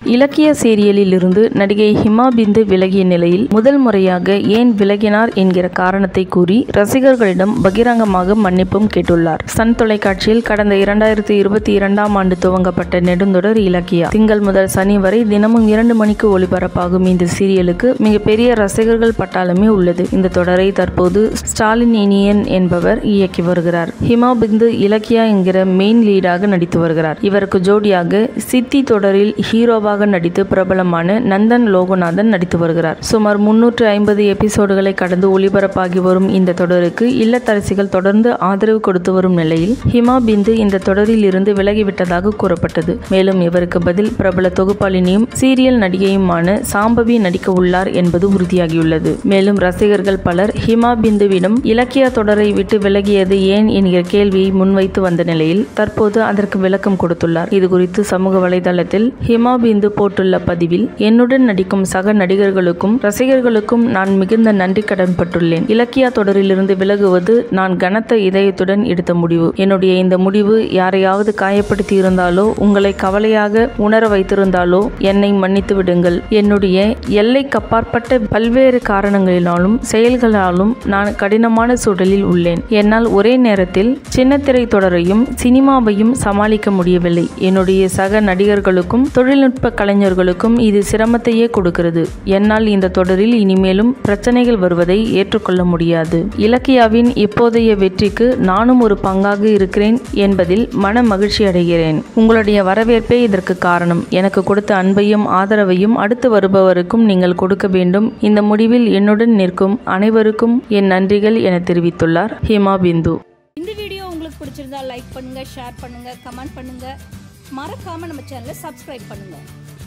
இலக்கிய சீரியலில் இருந்து நடிகை ஹிமா பிந்து விலகிய நிலையில் முதல் முறையாக ஏன் விலகினார் என்கிற காரணத்தை கூறி ரசிகர்களிடம் பகிரங்கமாக மன்னிப்பும் கேட்டுள்ளார் சன் தொலைக்காட்சியில் கடந்த இரண்டாயிரத்தி இருபத்தி இரண்டாம் ஆண்டு துவங்கப்பட்ட நெடுந்தொடர் இலக்கியா திங்கள் முதல் சனி வரை தினமும் இரண்டு மணிக்கு ஒளிபரப்பாகும் இந்த சீரியலுக்கு மிகப்பெரிய ரசிகர்கள் பட்டாளமே உள்ளது இந்த தொடரை தற்போது ஸ்டாலின் இனியன் என்பவர் இயக்கி வருகிறார் ஹிமா பிந்து இலக்கியா என்கிற மெயின் லீடாக நடித்து வருகிறார் இவருக்கு ஜோடியாக சித்தி தொடரில் ஹீரோவாக நடித்து பிரபலமான நந்தன் லோகநாதன் நடித்து வருகிறார் சுமார் முன்னூற்று ஐம்பது எபிசோடுகளை கடந்து ஒளிபரப்பாகி வரும் இந்த தொடருக்கு இல்லத்தரசிகள் தொடர்ந்து ஆதரவு கொடுத்து வரும் நிலையில் ஹிமா பிந்து இந்த தொடரில் இருந்து விலகிவிட்டதாக கூறப்பட்டது மேலும் இவருக்கு பதில் பிரபல தொகுப்பாளினியும் சீரியல் நடிகையுமான சாம்பவி நடிக்க உள்ளார் என்பது உறுதியாகியுள்ளது மேலும் ரசிகர்கள் பலர் ஹிமா பிந்துவிடம் இலக்கிய தொடரை விட்டு விலகியது ஏன் என்கிற கேள்வியை முன்வைத்து வந்த நிலையில் தற்போது அதற்கு விளக்கம் கொடுத்துள்ளார் இது குறித்து சமூக வலைதளத்தில் ஹிமா பிந்து போட்டுள்ள பதிவில் என்னுடன் நடிக்கும் சக நடிகர்களுக்கும் ரசிகர்களுக்கும் நான் மிகுந்த நன்றி கடன் பட்டுள்ளேன் இலக்கியா தொடரிலிருந்து விலகுவது நான் கனத்த இதயத்துடன் எடுத்த முடிவு என்னுடைய இந்த முடிவு யாரையாவது காயப்படுத்தி இருந்தாலோ உங்களை கவலையாக உணர வைத்திருந்தாலோ என்னை மன்னித்து விடுங்கள் என்னுடைய எல்லைக்கு அப்பாற்பட்ட பல்வேறு காரணங்களினாலும் செயல்களாலும் நான் கடினமான சூழலில் உள்ளேன் என்னால் ஒரே நேரத்தில் சின்னத்திரை தொடரையும் சினிமாவையும் சமாளிக்க முடியவில்லை என்னுடைய சக நடிகர்களுக்கும் தொழில்நுட்ப கலைஞர்களுக்கும் இது சிரமத்தையே கொடுக்கிறது என்னால் இந்த தொடரில் இனிமேலும் பிரச்சனைகள் வருவதை ஏற்றுக்கொள்ள முடியாது இலக்கியாவின் இப்போதைய வெற்றிக்கு நானும் ஒரு பங்காக இருக்கிறேன் என்பதில் மன மகிழ்ச்சி அடைகிறேன் உங்களுடைய வரவேற்பே இதற்கு காரணம் எனக்கு கொடுத்த அன்பையும் ஆதரவையும் அடுத்து வருபவருக்கும் நீங்கள் கொடுக்க வேண்டும் இந்த முடிவில் என்னுடன் நிற்கும் அனைவருக்கும் என் நன்றிகள் என தெரிவித்துள்ளார் ஹிமா பிந்து இந்த வீடியோ உங்களுக்கு பிடிச்சிருந்தா லைக் பண்ணுங்க ஷேர் பண்ணுங்க கமெண்ட் பண்ணுங்க மறக்காம நம்ம சேனலை சப்ஸ்கிரைப் பண்ணுங்க